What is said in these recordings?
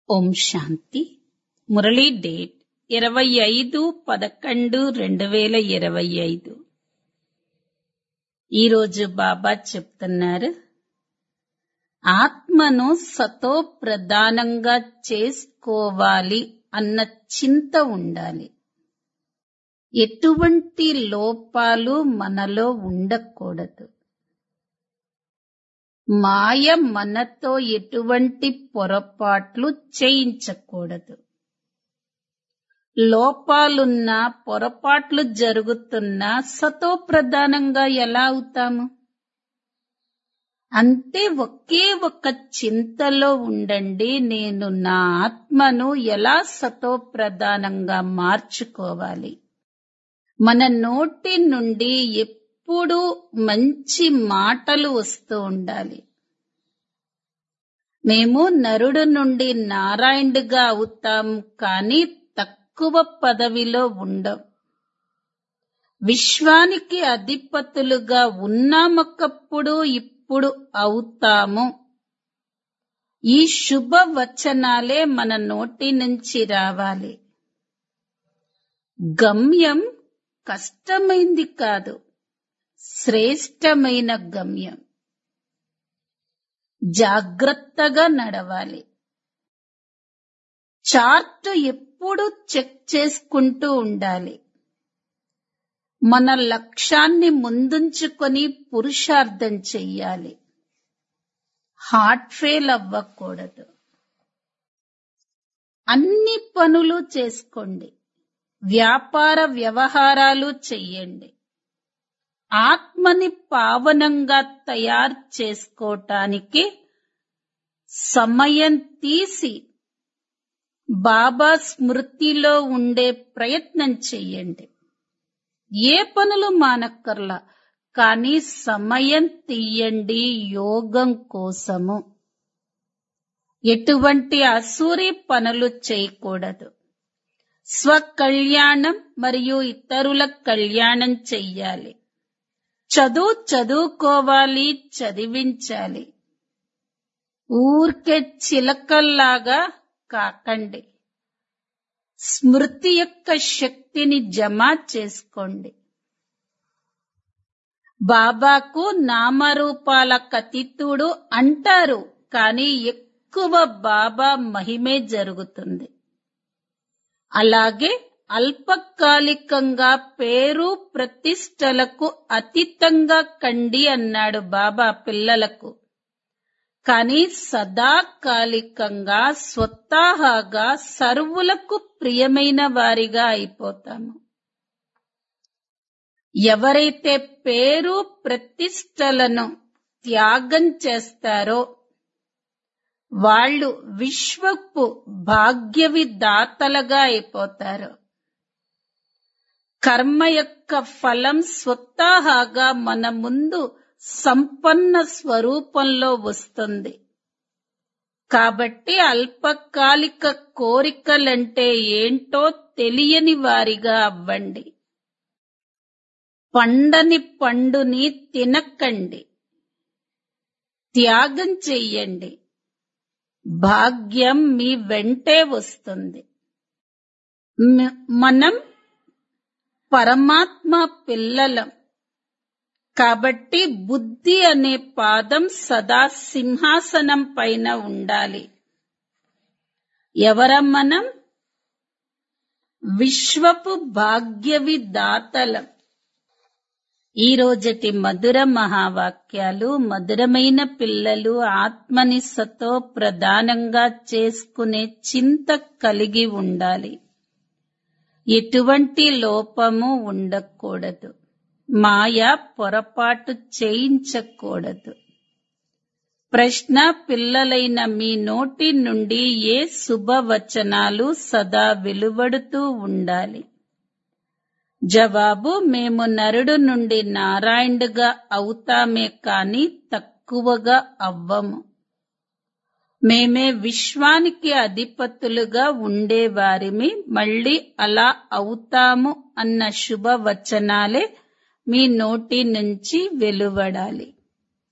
ఓం శాంతి Murali date ఇరవై ఐదు పదకొండు రెండు వేల ఇరవై ఐదు ఈరోజు బాబా చెప్తున్నారు ఆత్మను సతో ప్రధానంగా చేసుకోవాలి అన్న చింత ఉండాలి ఎటువంటి లోపాలు మనలో ఉండకూడదు మాయ మనతో ఎటువంటి పొరపాట్లు చేయించకూడదు లోపాలున్నా పొరపాట్లు జరుగుతున్నా సతో ప్రధానంగా ఎలా అవుతాము అంతే ఒకే ఒక చింతలో ఉండండి నేను నా ఆత్మను ఎలా సతో ప్రధానంగా మార్చుకోవాలి మన నోటి నుండి ఎప్పుడు మంచి మాటలు వస్తూ ఉండాలి మేము నరుడు నుండి నారాయణుడిగా అవుతాం కానీ తక్కువ పదవిలో ఉండం విశ్వానికి అధిపతులుగా ఉన్నామొకప్పుడు ఇప్పుడు అవుతాము ఈ శుభ వచనాలే మన నోటి నుంచి రావాలి గమ్యం కష్టమైంది కాదు శ్రేష్టమైన గమ్యం జాగ్రత్తగా నడవాలి చార్ట్ ఎప్పుడు చెక్ చేసుకుంటూ ఉండాలి మన లక్ష్యాన్ని ముందుంచుకొని పురుషార్థం చెయ్యాలి హార్ట్ ఫెయిల్ అవ్వకూడదు అన్ని పనులు చేసుకోండి వ్యాపార వ్యవహారాలు చెయ్యండి ఆత్మని పావనంగా తయారు చేసుకోవటానికి సమయం తీసి బాబా స్మృతిలో ఉండే ప్రయత్నం చెయ్యండి ఏ పనులు మానక్కర్లా కానీ సమయం తీయండి యోగం కోసము ఎటువంటి అసూరి పనులు చేయకూడదు స్వకళ్యాణం మరియు ఇతరుల కళ్యాణం చెయ్యాలి చదువు చదువుకోవాలి చదివించాలి ఊరికే చిలకల్లాగా కాకండి స్మృతి యొక్క శక్తిని జమ చేసుకోండి బాబాకు నామరూపాల కతితుడు అంటారు కానీ ఎక్కువ బాబా మహిమే జరుగుతుంది అలాగే అల్పకాలికంగా పేరు ప్రతిష్టలకు అతీతంగా కండి అన్నాడు బాబా పిల్లలకు కానీ సదాకాలికంగా స్వతహాగా సర్వులకు ప్రియమైన వారిగా అయిపోతాము ఎవరైతే పేరు ప్రతిష్టలను త్యాగం చేస్తారో వాళ్ళు విశ్వపు భాగ్యవి దాతలుగా అయిపోతారు కర్మ యొక్క ఫలం స్వతహాగా మన ముందు సంపన్న స్వరూపంలో వస్తుంది కాబట్టి అల్పకాలిక కోరికలంటే ఏంటో తెలియని వారిగా అవ్వండి పండని పండుని తినకండి త్యాగం చెయ్యండి భాగ్యం మీ వెంటే వస్తుంది మనం పరమాత్మ పిల్లలం కాబట్టి బుద్ధి అనే పాదం సదా సింహాసనం పైన ఉండాలి ఎవరం మనం విశ్వపు భాగ్యవి దాతలం ఈ రోజటి మధుర మహావాక్యాలు మధురమైన పిల్లలు ఆత్మని సతో ప్రధానంగా చేసుకునే చింత కలిగి ఉండాలి ఎటువంటి లోపము ఉండకూడదు మాయ పొరపాటు చేయించకూడదు ప్రశ్న పిల్లలైన మీ నోటి నుండి ఏ శుభవచనాలు సదా వెలువడుతూ ఉండాలి జవాబు మేము నరుడు నుండి నారాయణుడుగా అవుతామే కాని తక్కువగా అవ్వము మేమే విశ్వానికి అధిపతులుగా ఉండేవారిమి మళ్ళీ అలా అవుతాము అన్న శుభవచనాలే మీ నోటి నుంచి వెలువడాలి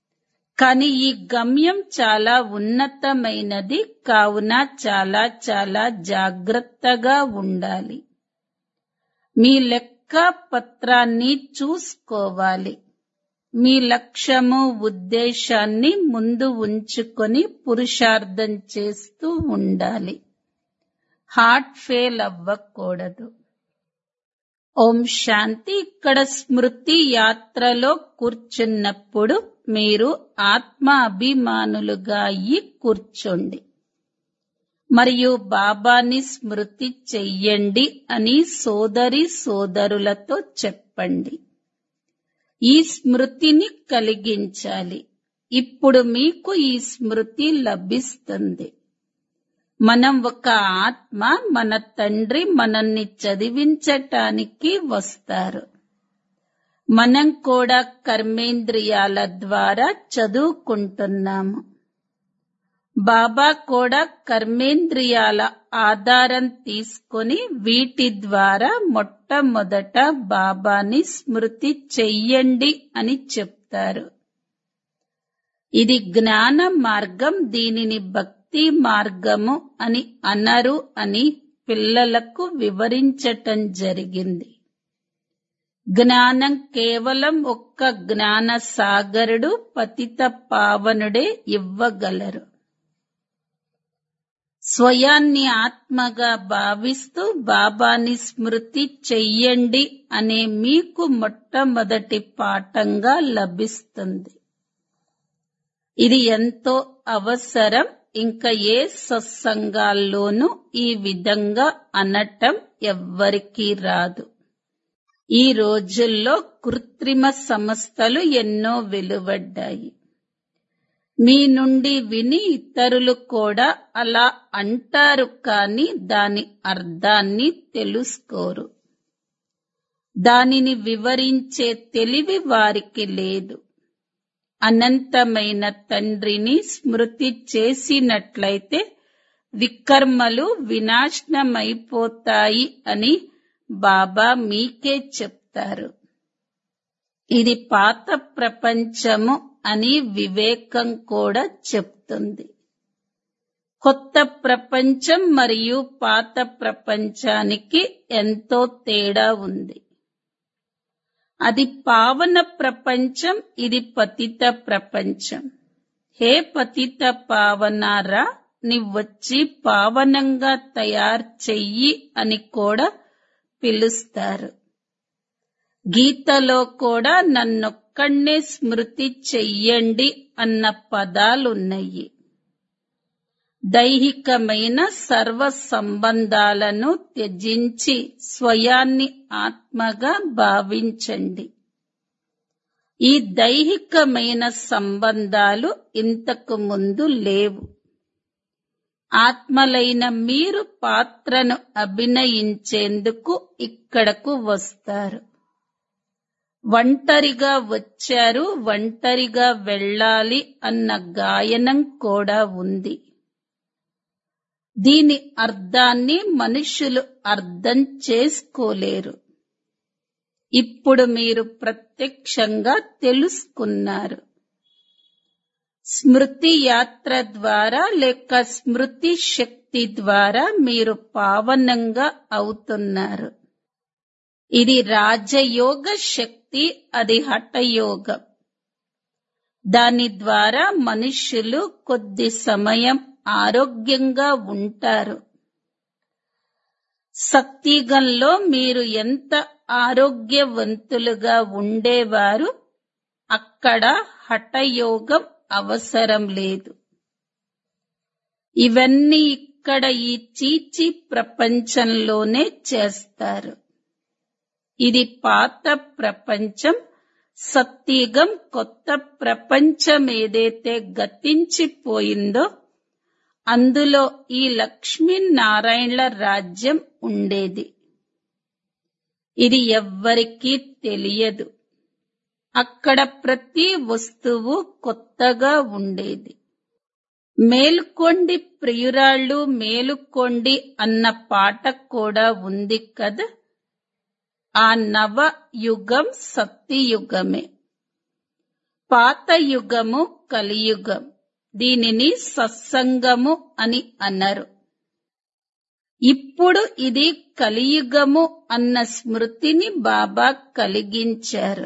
కానీ ఈ గమ్యం చాలా ఉన్నతమైనది కావున చాలా చాలా జాగ్రత్తగా ఉండాలి మీ లెక్క పత్రాన్ని చూసుకోవాలి మీ లక్ష్యము ఉద్దేశాన్ని ముందు ఉంచుకొని పురుషార్థం చేస్తూ ఉండాలి హార్ట్ ఫెయిల్ అవ్వకూడదు ఓం శాంతి ఇక్కడ స్మృతి యాత్రలో కూర్చున్నప్పుడు మీరు ఆత్మ అభిమానులుగా అయ్యి కూర్చోండి మరియు బాబాని స్మృతి చెయ్యండి అని సోదరి సోదరులతో చెప్పండి ఈ స్మృతిని కలిగించాలి ఇప్పుడు మీకు ఈ స్మృతి లభిస్తుంది మనం ఒక ఆత్మ మన తండ్రి మనల్ని చదివించటానికి వస్తారు మనం కూడా కర్మేంద్రియాల ద్వారా చదువుకుంటున్నాము బాబా కూడా కర్మేంద్రియాల ఆధారం తీసుకొని వీటి ద్వారా మొట్టమొదట బాబాని స్మృతి చెయ్యండి అని చెప్తారు ఇది జ్ఞాన మార్గం దీనిని భక్తి మార్గము అని అనరు అని పిల్లలకు వివరించటం జరిగింది జ్ఞానం కేవలం ఒక్క జ్ఞాన సాగరుడు పతిత పావనుడే ఇవ్వగలరు స్వయాన్ని ఆత్మగా భావిస్తూ బాబాని స్మృతి చెయ్యండి అనే మీకు మొట్టమొదటి పాఠంగా లభిస్తుంది ఇది ఎంతో అవసరం ఇంకా ఏ సత్సంగాల్లోనూ ఈ విధంగా అనటం ఎవ్వరికీ రాదు ఈ రోజుల్లో కృత్రిమ సంస్థలు ఎన్నో వెలువడ్డాయి మీ నుండి విని ఇతరులు కూడా అలా అంటారు కానీ దాని అర్థాన్ని తెలుసుకోరు దానిని వివరించే తెలివి వారికి లేదు అనంతమైన తండ్రిని స్మృతి చేసినట్లయితే వికర్మలు వినాశనమైపోతాయి అని బాబా మీకే చెప్తారు ఇది పాత ప్రపంచము అని వివేకం కూడా చెప్తుంది కొత్త ప్రపంచం మరియు పాత ప్రపంచానికి ఎంతో తేడా ఉంది అది పావన ప్రపంచం ఇది పతిత ప్రపంచం హే పతిత పావనారా నీవొచ్చి పావనంగా తయారు చెయ్యి అని కూడా పిలుస్తారు గీతలో కూడా నన్నొక్కడే స్మృతి చెయ్యండి అన్న పదాలున్నాయి దైహికమైన సర్వ సంబంధాలను త్యజించి స్వయాన్ని ఆత్మగా భావించండి ఈ దైహికమైన సంబంధాలు ఇంతకు ముందు లేవు ఆత్మలైన మీరు పాత్రను అభినయించేందుకు ఇక్కడకు వస్తారు ఒంటరిగా వచ్చారు ఒంటరిగా వెళ్ళాలి అన్న గాయనం కూడా ఉంది దీని అర్థాన్ని మనుషులు అర్థం చేసుకోలేరు ఇప్పుడు మీరు ప్రత్యక్షంగా తెలుసుకున్నారు స్మృతి యాత్ర ద్వారా లేక స్మృతి శక్తి ద్వారా మీరు పావనంగా అవుతున్నారు ఇది రాజయోగ శక్తి అది హఠయోగం దాని ద్వారా మనుష్యులు కొద్ది సమయం ఆరోగ్యంగా ఉంటారు సత్యుగంలో మీరు ఎంత ఆరోగ్యవంతులుగా ఉండేవారు అక్కడ హఠయోగం అవసరం లేదు ఇవన్నీ ఇక్కడ ఈ చీచి ప్రపంచంలోనే చేస్తారు ఇది పాత ప్రపంచం సత్యుగం కొత్త ప్రపంచం ఏదైతే గతించిపోయిందో అందులో ఈ లక్ష్మీనారాయణల రాజ్యం ఉండేది ఇది ఎవ్వరికీ తెలియదు అక్కడ ప్రతి వస్తువు కొత్తగా ఉండేది మేలుకోండి ప్రియురాళ్ళు మేలుకోండి అన్న పాట కూడా ఉంది కదా ఆ నవ యుగం సత్యయుగమే పాత యుగము కలియుగం దీనిని సత్సంగము అని అన్నారు ఇప్పుడు ఇది కలియుగము అన్న స్మృతిని బాబా కలిగించారు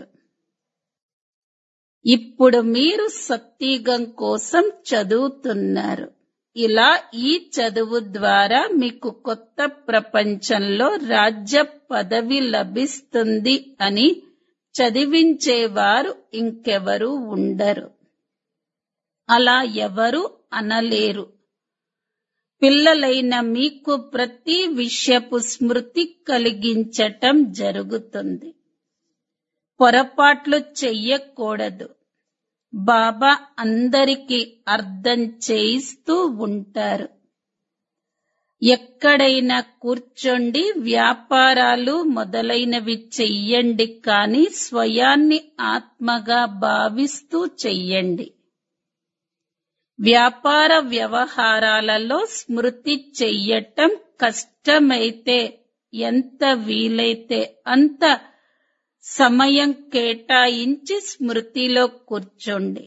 ఇప్పుడు మీరు సత్యుగం కోసం చదువుతున్నారు ఇలా ఈ చదువు ద్వారా మీకు కొత్త ప్రపంచంలో రాజ్య పదవి లభిస్తుంది అని చదివించేవారు ఇంకెవరు ఉండరు అలా ఎవరు అనలేరు పిల్లలైన మీకు ప్రతి విషయపు స్మృతి కలిగించటం జరుగుతుంది పొరపాట్లు చెయ్యకూడదు బాబా అందరికీ అర్థం చేయిస్తూ ఉంటారు ఎక్కడైనా కూర్చోండి వ్యాపారాలు మొదలైనవి చెయ్యండి కానీ స్వయాన్ని ఆత్మగా భావిస్తూ చెయ్యండి వ్యాపార వ్యవహారాలలో స్మృతి చెయ్యటం కష్టమైతే ఎంత వీలైతే అంత సమయం కేటాయించి స్మృతిలో కూర్చోండి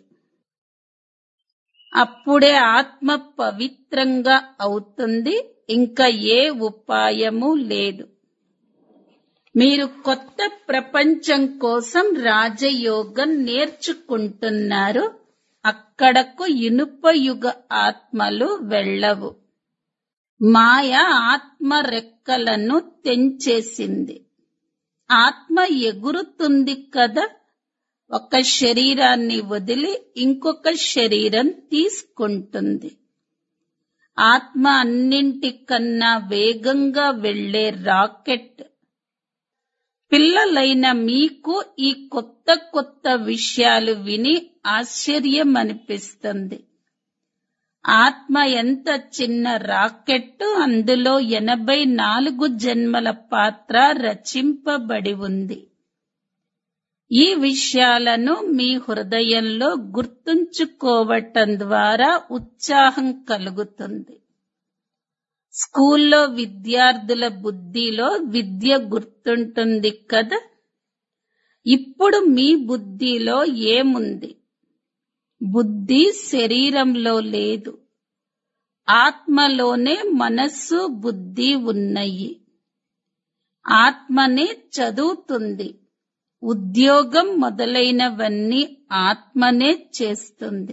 అప్పుడే ఆత్మ పవిత్రంగా అవుతుంది ఇంకా ఏ ఉపాయము లేదు మీరు కొత్త ప్రపంచం కోసం రాజయోగం నేర్చుకుంటున్నారు అక్కడకు ఇనుప యుగ ఆత్మలు వెళ్ళవు మాయ ఆత్మ రెక్కలను తెంచేసింది ఆత్మ ఎగురుతుంది కదా ఒక శరీరాన్ని వదిలి ఇంకొక శరీరం తీసుకుంటుంది ఆత్మ అన్నింటికన్నా వేగంగా వెళ్లే రాకెట్ పిల్లలైన మీకు ఈ కొత్త కొత్త విషయాలు విని ఆశ్చర్యం అనిపిస్తుంది ఆత్మ ఎంత చిన్న రాకెట్ అందులో ఎనభై నాలుగు జన్మల పాత్ర రచింపబడి ఉంది ఈ విషయాలను మీ హృదయంలో గుర్తుంచుకోవటం ద్వారా ఉత్సాహం కలుగుతుంది స్కూల్లో విద్యార్థుల బుద్ధిలో విద్య గుర్తుంటుంది కదా ఇప్పుడు మీ బుద్ధిలో ఏముంది బుద్ధి శరీరంలో లేదు ఆత్మలోనే మనస్సు బుద్ధి ఉన్నాయి ఆత్మనే చదువుతుంది ఉద్యోగం మొదలైనవన్నీ ఆత్మనే చేస్తుంది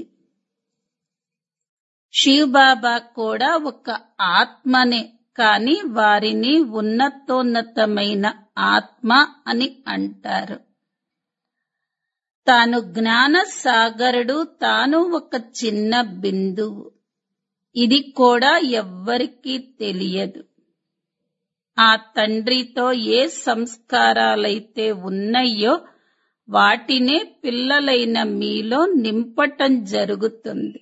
శివబాబా కూడా ఒక ఆత్మనే కాని వారిని ఉన్నతోన్నతమైన ఆత్మ అని అంటారు తాను జ్ఞాన సాగరుడు తాను ఒక చిన్న బిందువు ఇది కూడా ఎవ్వరికీ తెలియదు ఆ తండ్రితో ఏ సంస్కారాలైతే ఉన్నాయో వాటినే పిల్లలైన మీలో నింపటం జరుగుతుంది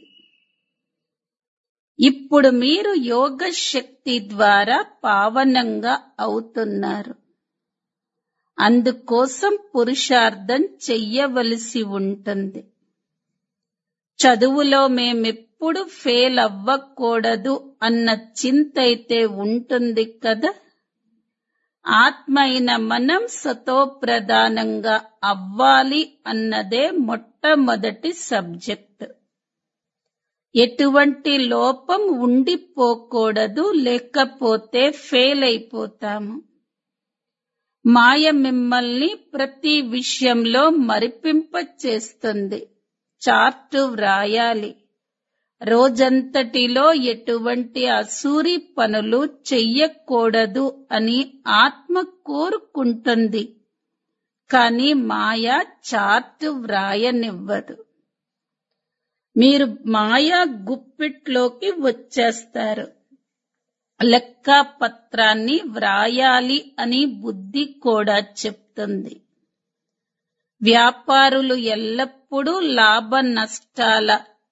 ఇప్పుడు మీరు యోగ శక్తి ద్వారా పావనంగా అవుతున్నారు అందుకోసం పురుషార్థం చెయ్యవలసి ఉంటుంది చదువులో మేమెప్పుడు ఫెయిల్ అవ్వకూడదు అన్న చింత అయితే ఉంటుంది కదా ఆత్మ అయిన మనం సతోప్రధానంగా అవ్వాలి అన్నదే మొట్టమొదటి సబ్జెక్ట్ ఎటువంటి లోపం ఉండిపోకూడదు లేకపోతే ఫెయిల్ అయిపోతాము మాయ మిమ్మల్ని ప్రతి విషయంలో మరిపింప చేస్తుంది చార్టు వ్రాయాలి రోజంతటిలో ఎటువంటి అసూరి పనులు చెయ్యకూడదు అని ఆత్మ కోరుకుంటుంది కాని మాయ చార్టు వ్రాయనివ్వదు మీరు మాయా గుప్పిట్లోకి వచ్చేస్తారు లెక్క పత్రాన్ని వ్రాయాలి అని బుద్ధి కూడా చెప్తుంది వ్యాపారులు ఎల్లప్పుడూ లాభ నష్టాల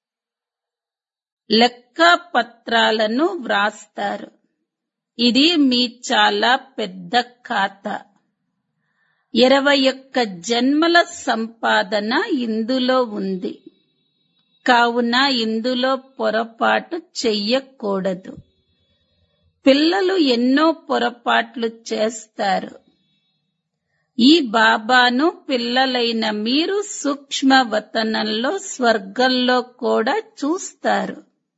లెక్క పత్రాలను వ్రాస్తారు ఇది మీ చాలా పెద్ద ఖాతా ఇరవై ఒక్క జన్మల సంపాదన ఇందులో ఉంది కావున ఇందులో పొరపాటు చెయ్యకూడదు పిల్లలు ఎన్నో పొరపాట్లు చేస్తారు ఈ బాబాను పిల్లలైన మీరు సూక్ష్మవతనంలో స్వర్గంలో కూడా చూస్తారు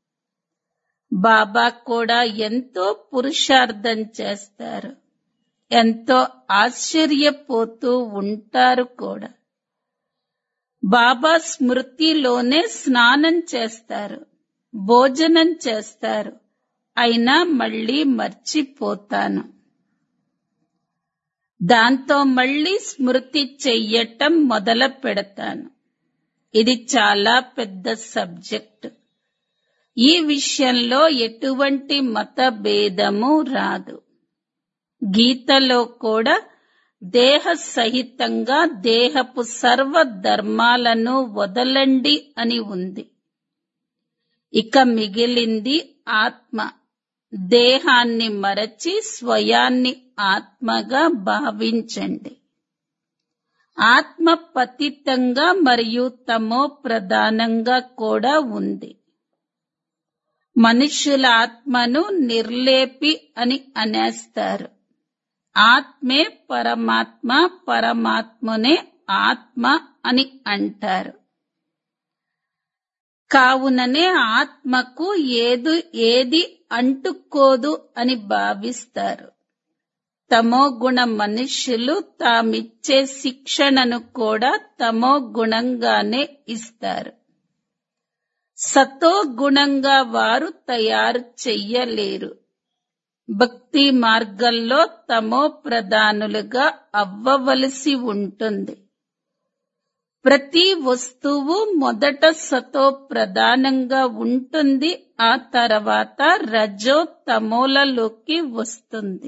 బాబా కూడా ఎంతో పురుషార్థం చేస్తారు ఎంతో ఆశ్చర్యపోతూ ఉంటారు కూడా బాబా స్మృతిలోనే స్నానం చేస్తారు భోజనం చేస్తారు అయినా మళ్ళీ మర్చిపోతాను దాంతో మళ్ళీ స్మృతి చెయ్యటం మొదలు పెడతాను ఇది చాలా పెద్ద సబ్జెక్ట్ ఈ విషయంలో ఎటువంటి మత భేదము రాదు గీతలో కూడా దేహ సహితంగా దేహపు సర్వ ధర్మాలను వదలండి అని ఉంది ఇక మిగిలింది ఆత్మ దేహాన్ని మరచి స్వయాన్ని ఆత్మగా భావించండి ఆత్మ పతితంగా మరియు తమో ప్రధానంగా కూడా ఉంది మనుష్యుల ఆత్మను నిర్లేపి అని అనేస్తారు ఆత్మే పరమాత్మ పరమాత్మనే ఆత్మ అని అంటారు కావుననే ఆత్మకు ఏదు ఏది అంటుకోదు అని భావిస్తారు తమో గుణ మనుష్యులు తామిచ్చే శిక్షణను కూడా తమో గుణంగానే ఇస్తారు సతో గుణంగా వారు తయారు చెయ్యలేరు భక్తి మార్గంలో తమో ప్రధానులుగా అవ్వవలసి ఉంటుంది ప్రతి వస్తువు మొదట సతో ప్రధానంగా ఉంటుంది ఆ తర్వాత రజో తమోలలోకి వస్తుంది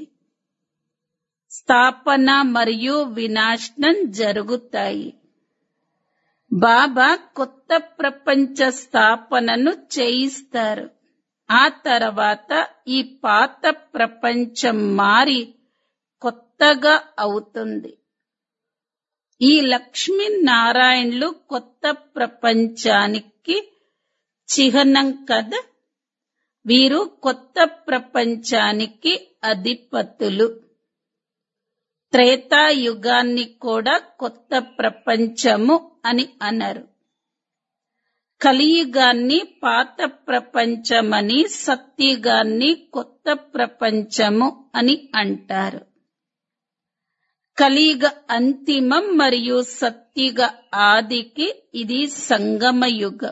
స్థాపన మరియు వినాశనం జరుగుతాయి బాబా కొత్త ప్రపంచ స్థాపనను చేయిస్తారు ఆ తర్వాత ఈ పాత ప్రపంచం మారి కొత్తగా అవుతుంది ఈ లక్ష్మీనారాయణులు కొత్త ప్రపంచానికి చిహ్నం కదా వీరు కొత్త ప్రపంచానికి అధిపతులు త్రేతాయుగాన్ని కూడా కొత్త ప్రపంచము అని అన్నారు కలియుగాన్ని పాత ప్రపంచమని సత్యుగాన్ని కొత్త ప్రపంచము అని అంటారు కలియుగ అంతిమం మరియు సత్యుగ ఆదికి ఇది సంగమ యుగం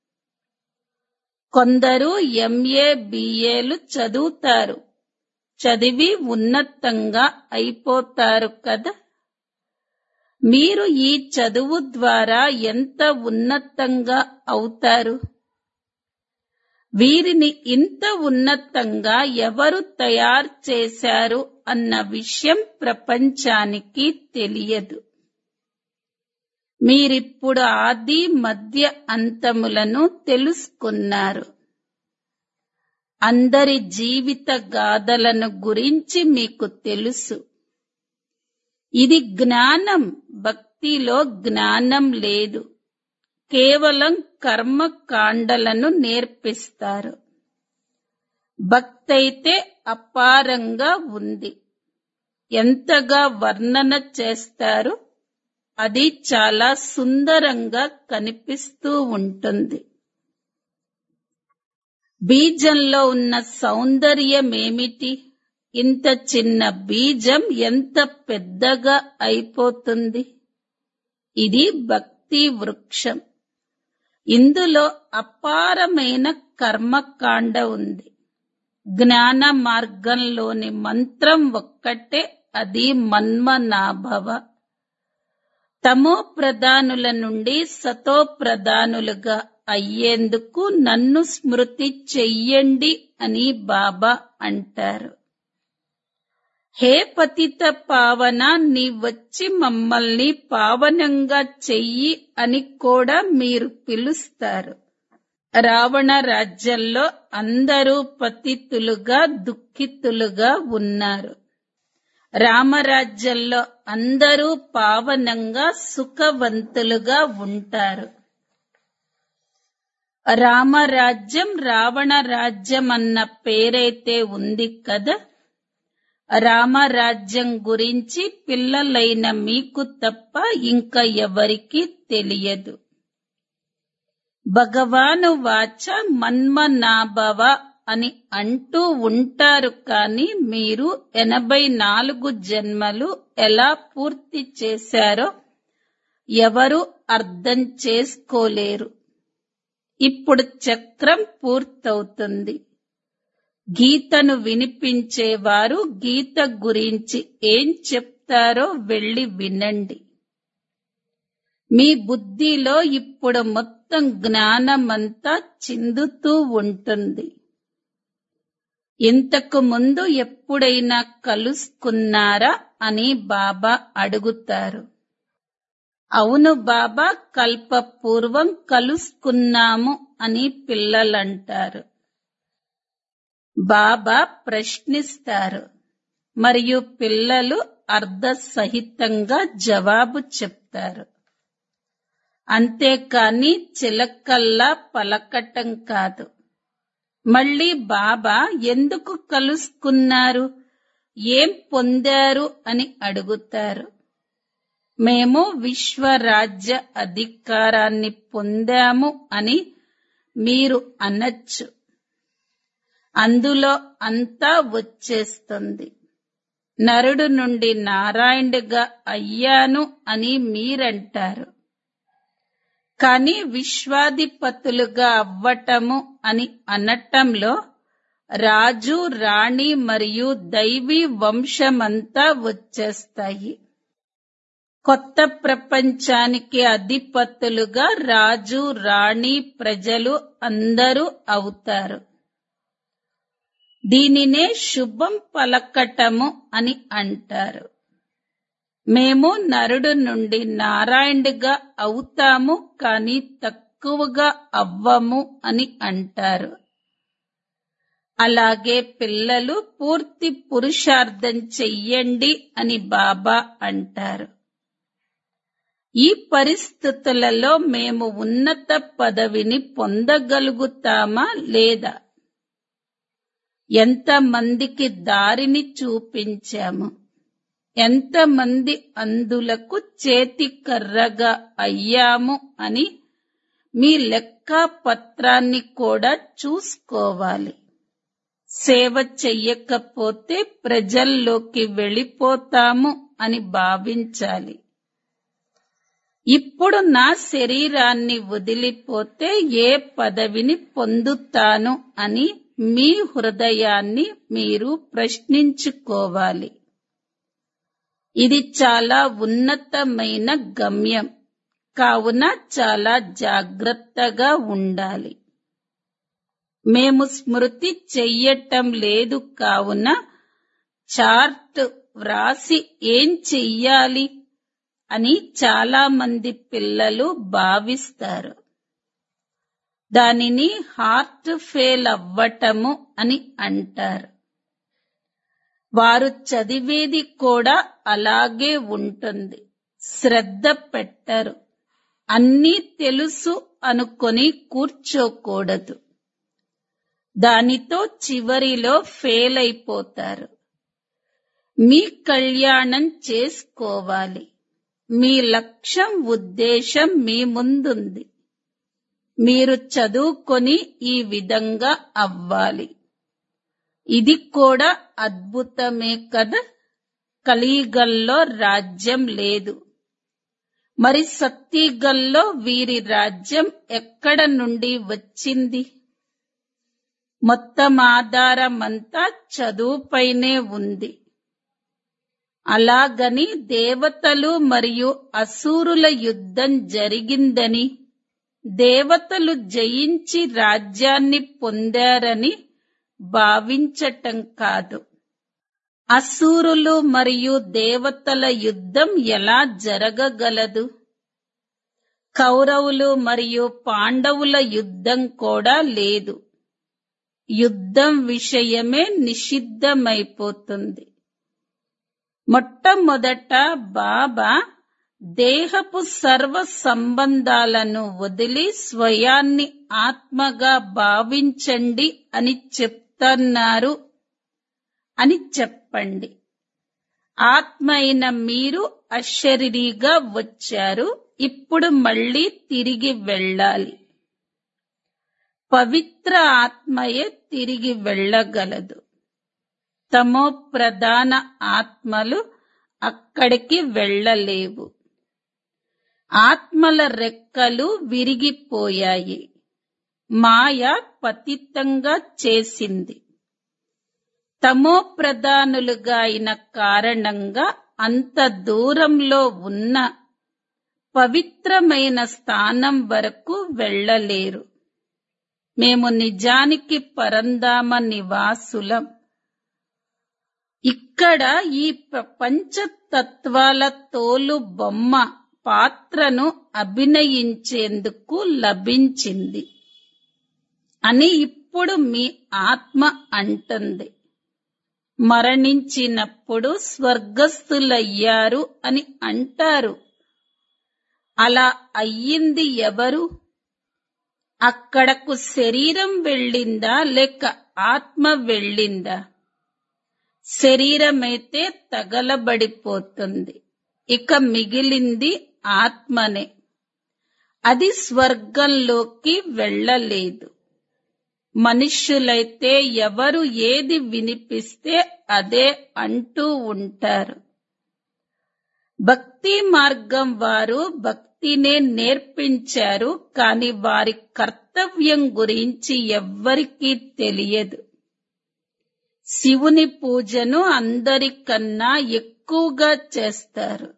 కొందరు ఎంఏ బిఏలు చదువుతారు చదివి ఉన్నతంగా అయిపోతారు కదా మీరు ఈ చదువు ద్వారా ఎంత ఉన్నతంగా అవుతారు వీరిని ఇంత ఉన్నతంగా ఎవరు తయారు చేశారు అన్న విషయం ప్రపంచానికి తెలియదు మీరిప్పుడు ఆది మధ్య అంతములను తెలుసుకున్నారు అందరి జీవిత గాథలను గురించి మీకు తెలుసు ఇది జ్ఞానం భక్తిలో జ్ఞానం లేదు కేవలం కర్మకాండలను నేర్పిస్తారు భక్తైతే అపారంగా ఉంది ఎంతగా వర్ణన చేస్తారు అది చాలా సుందరంగా కనిపిస్తూ ఉంటుంది బీజంలో ఉన్న సౌందర్యమేమిటి ఇంత చిన్న బీజం ఎంత పెద్దగా అయిపోతుంది ఇది భక్తి వృక్షం ఇందులో అపారమైన కర్మకాండ ఉంది జ్ఞాన మార్గంలోని మంత్రం ఒక్కటే అది మన్మనాభవ తమో ప్రధానుల నుండి సతో ప్రధానులుగా అయ్యేందుకు నన్ను స్మృతి చెయ్యండి అని బాబా అంటారు హే పతిత పావన నీ వచ్చి మమ్మల్ని పావనంగా చెయ్యి అని కూడా మీరు పిలుస్తారు రావణ రాజ్యంలో అందరూ పతితులుగా దుఃఖితులుగా ఉన్నారు రామరాజ్యంలో అందరూ పావనంగా సుఖవంతులుగా ఉంటారు రామరాజ్యం రావణ రాజ్యం అన్న పేరైతే ఉంది కదా రామరాజ్యం గురించి పిల్లలైన మీకు తప్ప ఇంకా ఎవరికీ తెలియదు భగవాను వాచ మన్మనాభవ అని అంటూ ఉంటారు కానీ మీరు ఎనభై నాలుగు జన్మలు ఎలా పూర్తి చేశారో ఎవరు అర్థం చేసుకోలేరు ఇప్పుడు చక్రం పూర్తవుతుంది గీతను వినిపించేవారు గీత గురించి ఏం చెప్తారో వెళ్ళి వినండి మీ బుద్ధిలో ఇప్పుడు మొత్తం జ్ఞానమంతా చిందుతూ ఉంటుంది ఇంతకు ముందు ఎప్పుడైనా కలుసుకున్నారా అని బాబా అడుగుతారు అవును బాబా కల్పపూర్వం కలుసుకున్నాము అని పిల్లలంటారు బాబా ప్రశ్నిస్తారు మరియు పిల్లలు అర్ధసహితంగా జవాబు చెప్తారు అంతేకాని చిలకల్లా పలకటం కాదు మళ్ళీ బాబా ఎందుకు కలుసుకున్నారు ఏం పొందారు అని అడుగుతారు మేము విశ్వరాజ్య అధికారాన్ని పొందాము అని మీరు అనొచ్చు అందులో అంతా వచ్చేస్తుంది నరుడు నుండి నారాయణుడిగా అయ్యాను అని మీరంటారు కానీ విశ్వాధిపతులుగా అవ్వటము అని అనటంలో రాజు రాణి మరియు దైవీ వంశమంతా వచ్చేస్తాయి కొత్త ప్రపంచానికి అధిపతులుగా రాజు రాణి ప్రజలు అందరూ అవుతారు దీనినే శుభం పలకటము అని అంటారు మేము నరుడు నుండి నారాయణుడిగా అవుతాము కానీ తక్కువగా అవ్వము అని అంటారు అలాగే పిల్లలు పూర్తి పురుషార్థం చెయ్యండి అని బాబా అంటారు ఈ పరిస్థితులలో మేము ఉన్నత పదవిని పొందగలుగుతామా లేదా ఎంతమందికి దారిని చూపించాము ఎంతమంది అందులకు చేతి కర్రగా అయ్యాము అని మీ లెక్కా పత్రాన్ని కూడా చూసుకోవాలి సేవ చెయ్యకపోతే ప్రజల్లోకి వెళ్ళిపోతాము అని భావించాలి ఇప్పుడు నా శరీరాన్ని వదిలిపోతే ఏ పదవిని పొందుతాను అని మీ హృదయాన్ని మీరు ప్రశ్నించుకోవాలి ఇది చాలా ఉన్నతమైన గమ్యం కావున చాలా జాగ్రత్తగా ఉండాలి మేము స్మృతి చెయ్యటం లేదు కావున చార్ట్ వ్రాసి ఏం చెయ్యాలి అని చాలా మంది పిల్లలు భావిస్తారు దానిని హార్ట్ ఫెయిల్ అవ్వటము అని అంటారు వారు చదివేది కూడా అలాగే ఉంటుంది శ్రద్ధ పెట్టరు అన్నీ తెలుసు అనుకొని కూర్చోకూడదు దానితో చివరిలో ఫెయిల్ అయిపోతారు మీ కళ్యాణం చేసుకోవాలి మీ లక్ష్యం ఉద్దేశం మీ ముందుంది మీరు చదువుకొని ఈ విధంగా అవ్వాలి ఇది కూడా అద్భుతమే కదా కలియుగంలో రాజ్యం లేదు మరి సత్తిగల్లో వీరి రాజ్యం ఎక్కడ నుండి వచ్చింది మొత్తం ఆధారమంతా చదువుపైనే ఉంది అలాగని దేవతలు మరియు అసూరుల యుద్ధం జరిగిందని దేవతలు జయించి రాజ్యాన్ని పొందారని భావించటం కాదు అసూరులు మరియు దేవతల యుద్ధం ఎలా జరగగలదు కౌరవులు మరియు పాండవుల యుద్ధం కూడా లేదు యుద్ధం విషయమే నిషిద్ధమైపోతుంది మొట్టమొదట బాబా దేహపు సర్వ సంబంధాలను వదిలి స్వయాన్ని ఆత్మగా భావించండి అని చెప్తున్నారు అని చెప్పండి ఆత్మ అయిన మీరు అశరీరిగా వచ్చారు ఇప్పుడు మళ్ళీ తిరిగి వెళ్ళాలి పవిత్ర ఆత్మయే తిరిగి వెళ్ళగలదు తమో ప్రధాన ఆత్మలు అక్కడికి వెళ్ళలేవు ఆత్మల రెక్కలు విరిగిపోయాయి మాయ పతితంగా చేసింది తమో ప్రధానులుగా అయిన కారణంగా అంత దూరంలో ఉన్న పవిత్రమైన స్థానం వరకు వెళ్ళలేరు మేము నిజానికి పరంధామ నివాసులం ఇక్కడ ఈ పంచతత్వాల తోలు బొమ్మ పాత్రను అభినయించేందుకు లభించింది అని ఇప్పుడు మీ ఆత్మ అంటుంది మరణించినప్పుడు స్వర్గస్థులయ్యారు అని అంటారు అలా అయ్యింది ఎవరు అక్కడకు శరీరం వెళ్ళిందా లేక ఆత్మ వెళ్ళిందా శరీరమైతే తగలబడిపోతుంది ఇక మిగిలింది ఆత్మనే అది స్వర్గంలోకి వెళ్ళలేదు మనుష్యులైతే ఎవరు ఏది వినిపిస్తే అదే అంటూ ఉంటారు భక్తి మార్గం వారు భక్తినే నేర్పించారు కాని వారి కర్తవ్యం గురించి ఎవ్వరికీ తెలియదు శివుని పూజను అందరికన్నా ఎక్కువగా చేస్తారు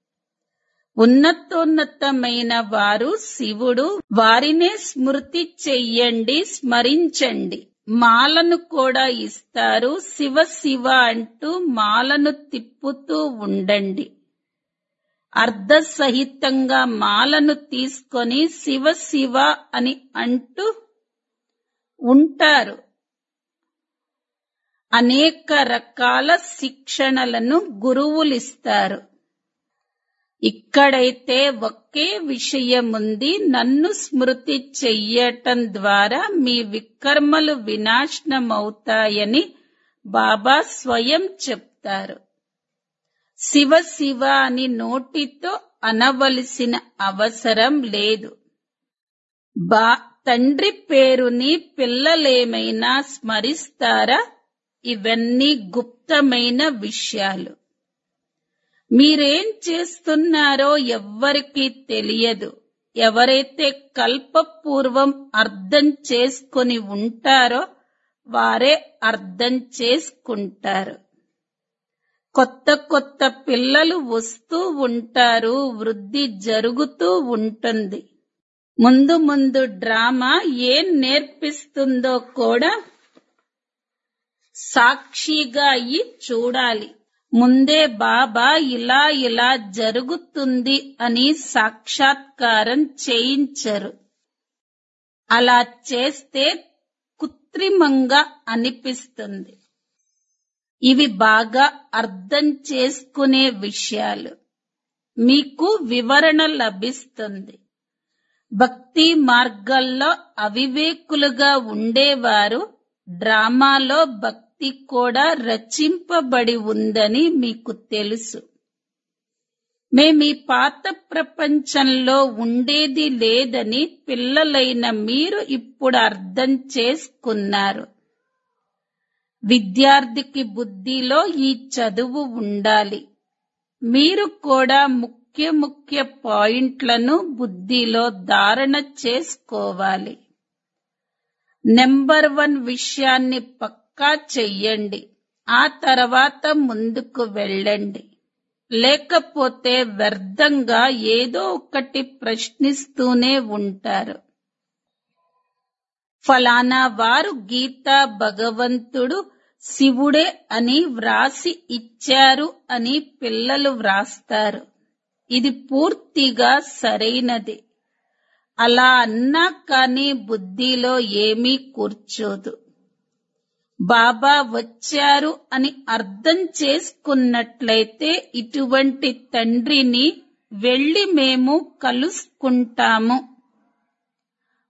ఉన్నతోన్నతమైన వారు శివుడు వారినే స్మృతి చెయ్యండి స్మరించండి మాలను కూడా ఇస్తారు శివ శివ అంటూ మాలను తిప్పుతూ ఉండండి అర్ధసహితంగా మాలను తీసుకొని శివ శివ అని అంటూ ఉంటారు అనేక రకాల శిక్షణలను గురువులిస్తారు ఇక్కడైతే ఒకే విషయముంది నన్ను స్మృతి చెయ్యటం ద్వారా మీ వికర్మలు వినాశనమవుతాయని బాబా స్వయం చెప్తారు శివ శివ అని నోటితో అనవలసిన అవసరం లేదు బా తండ్రి పేరుని పిల్లలేమైనా స్మరిస్తారా ఇవన్నీ గుప్తమైన విషయాలు మీరేం చేస్తున్నారో ఎవ్వరికీ తెలియదు ఎవరైతే కల్పపూర్వం అర్థం చేసుకొని ఉంటారో వారే అర్థం చేసుకుంటారు కొత్త కొత్త పిల్లలు వస్తూ ఉంటారు వృద్ధి జరుగుతూ ఉంటుంది ముందు ముందు డ్రామా ఏం నేర్పిస్తుందో కూడా సాక్షిగా అయి చూడాలి ముందే బాబా ఇలా ఇలా జరుగుతుంది అని సాక్షాత్కారం చేయించరు అలా చేస్తే కృత్రిమంగా అనిపిస్తుంది ఇవి బాగా అర్థం చేసుకునే విషయాలు మీకు వివరణ లభిస్తుంది భక్తి మార్గాల్లో అవివేకులుగా ఉండేవారు డ్రామాలో భక్తి కూడా రచింపబడి ఉందని మీకు తెలుసు మేమీ పాత ప్రపంచంలో ఉండేది లేదని పిల్లలైన మీరు ఇప్పుడు అర్థం చేసుకున్నారు విద్యార్థికి బుద్ధిలో ఈ చదువు ఉండాలి మీరు కూడా ముఖ్య ముఖ్య పాయింట్లను బుద్ధిలో ధారణ చేసుకోవాలి నెంబర్ వన్ విషయాన్ని పక్కా చెయ్యండి ఆ తర్వాత ముందుకు వెళ్ళండి లేకపోతే వ్యర్థంగా ఏదో ఒకటి ప్రశ్నిస్తూనే ఉంటారు ఫలానా వారు గీతా భగవంతుడు శివుడే అని వ్రాసి ఇచ్చారు అని పిల్లలు వ్రాస్తారు ఇది పూర్తిగా సరైనది అలా అన్నా కానీ బుద్ధిలో ఏమీ కూర్చోదు బాబా వచ్చారు అని అర్థం చేసుకున్నట్లయితే ఇటువంటి తండ్రిని వెళ్లి మేము కలుసుకుంటాము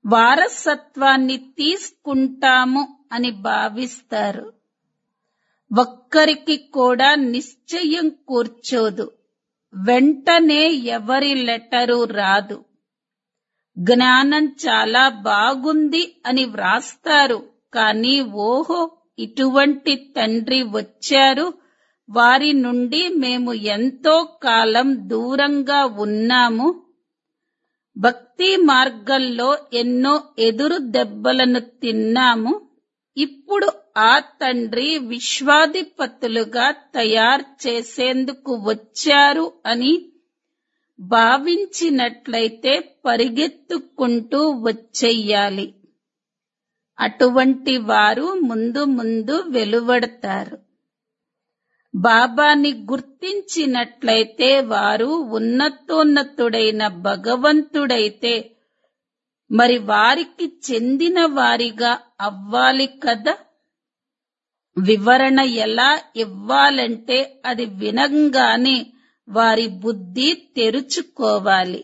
వారసత్వాన్ని తీసుకుంటాము అని భావిస్తారు ఒక్కరికి కూడా నిశ్చయం కూర్చోదు వెంటనే ఎవరి లెటరు రాదు జ్ఞానం చాలా బాగుంది అని వ్రాస్తారు కానీ ఓహో ఇటువంటి తండ్రి వచ్చారు వారి నుండి మేము ఎంతో కాలం దూరంగా ఉన్నాము భక్తి మార్గంలో ఎన్నో ఎదురు దెబ్బలను తిన్నాము ఇప్పుడు ఆ తండ్రి విశ్వాధిపతులుగా తయారు చేసేందుకు వచ్చారు అని భావించినట్లయితే పరిగెత్తుకుంటూ వచ్చెయ్యాలి అటువంటి వారు ముందు ముందు వెలువడతారు బాబాని గుర్తించినట్లయితే వారు ఉన్నతోన్నతుడైన భగవంతుడైతే మరి వారికి చెందిన వారిగా అవ్వాలి కదా వివరణ ఎలా ఇవ్వాలంటే అది వినంగానే వారి బుద్ధి తెరుచుకోవాలి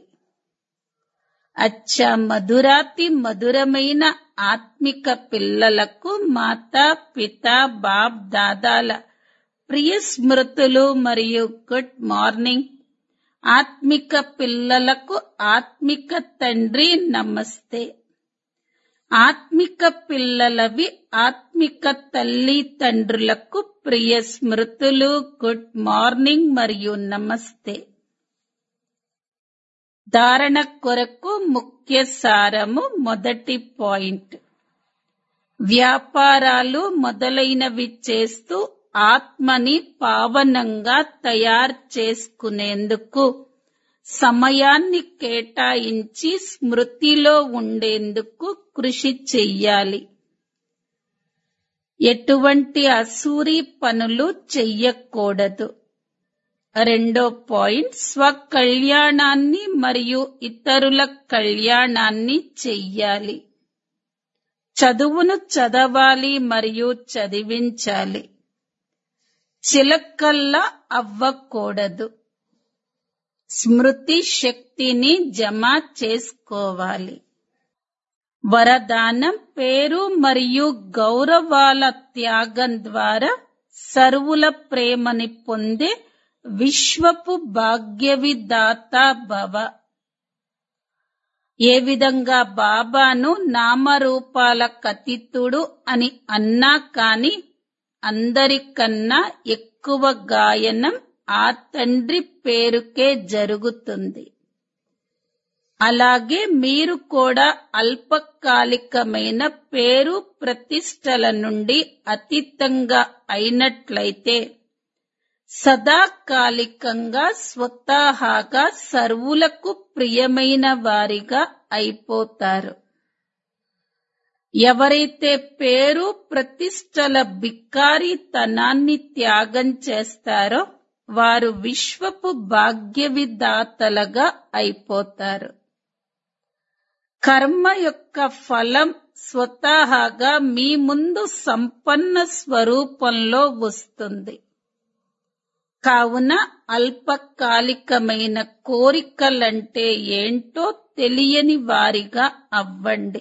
అచ్చా మధురాతి మధురమైన ఆత్మిక పిల్లలకు మాతా పిత బాప్ దాదాల ప్రియ స్మృతులు మరియు గుడ్ మార్నింగ్ ఆత్మిక పిల్లలకు ఆత్మిక తండ్రి నమస్తే ఆత్మిక పిల్లలవి ఆత్మిక తల్లి తండ్రులకు ప్రియ స్మృతులు గుడ్ మార్నింగ్ మరియు నమస్తే ధారణ కొరకు ముఖ్య సారము మొదటి పాయింట్ వ్యాపారాలు మొదలైనవి చేస్తూ ఆత్మని పావనంగా తయారు చేసుకునేందుకు సమయాన్ని కేటాయించి స్మృతిలో ఉండేందుకు కృషి చెయ్యాలి ఎటువంటి అసూరి పనులు చెయ్యకూడదు రెండో పాయింట్ స్వకళ్యాణాన్ని మరియు ఇతరుల కళ్యాణాన్ని చెయ్యాలి చదువును చదవాలి మరియు చదివించాలి చిలకల్లా అవ్వకూడదు స్మృతి శక్తిని జమ చేసుకోవాలి వరదానం పేరు మరియు గౌరవాల త్యాగం ద్వారా సర్వుల ప్రేమని పొందే విశ్వపు భాగ్యవిదాత భవ ఏ విధంగా బాబాను నామరూపాల కతితుడు అని అన్నా కాని అందరికన్నా ఎక్కువ గాయనం ఆ తండ్రి పేరుకే జరుగుతుంది అలాగే మీరు కూడా అల్పకాలికమైన పేరు ప్రతిష్టల నుండి అతీతంగా అయినట్లయితే సదాకాలికంగా స్వతహాగా సర్వులకు ప్రియమైన వారిగా అయిపోతారు ఎవరైతే పేరు ప్రతిష్టల బిక్కారితనాన్ని త్యాగం చేస్తారో వారు విశ్వపు భాగ్యవిదాతలుగా అయిపోతారు కర్మ యొక్క ఫలం స్వతహాగా మీ ముందు సంపన్న స్వరూపంలో వస్తుంది కావున అల్పకాలికమైన కోరికలంటే ఏంటో తెలియని వారిగా అవ్వండి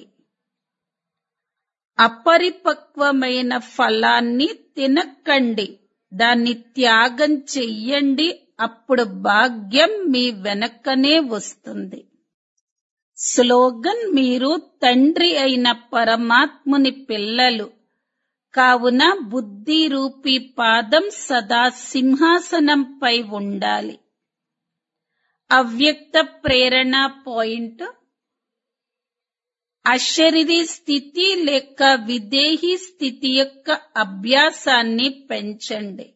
అపరిపక్వమైన ఫలాన్ని తినకండి దాన్ని త్యాగం చెయ్యండి అప్పుడు భాగ్యం మీ వెనకనే వస్తుంది స్లోగన్ మీరు తండ్రి అయిన పరమాత్ముని పిల్లలు కావున బుద్ధి రూపీ పాదం సదా సింహాసనంపై ఉండాలి అవ్యక్త ప్రేరణ పాయింట్ అశరీరీ స్థితి లేక విదేహీ స్థితి యొక్క అభ్యాసాన్ని పెంచండి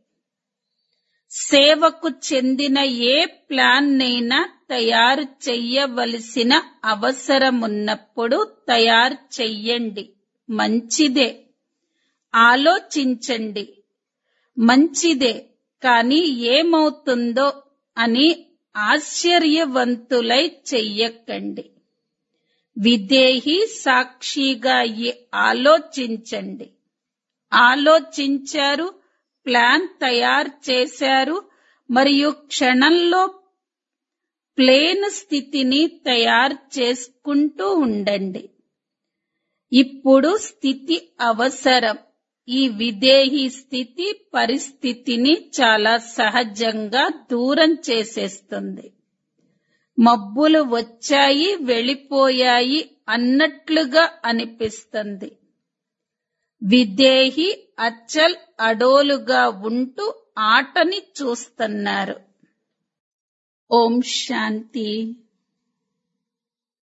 సేవకు చెందిన ఏ ప్లాన్ నైనా తయారు చెయ్యవలసిన అవసరమున్నప్పుడు తయారు చెయ్యండి మంచిదే ఆలోచించండి మంచిదే కాని ఏమవుతుందో అని ఆశ్చర్యవంతులై చెయ్యకండి విదేహి సాక్షిగా ఈ ఆలోచించండి ఆలోచించారు ప్లాన్ తయారు చేశారు మరియు క్షణంలో ప్లేన్ స్థితిని తయారు చేసుకుంటూ ఉండండి ఇప్పుడు స్థితి అవసరం ఈ విదేహీ స్థితి పరిస్థితిని చాలా సహజంగా దూరం చేసేస్తుంది మబ్బులు వచ్చాయి వెళ్ళిపోయాయి అన్నట్లుగా అనిపిస్తుంది విదేహి అచ్చల్ అడోలుగా ఉంటూ ఆటని చూస్తున్నారు ఓం శాంతి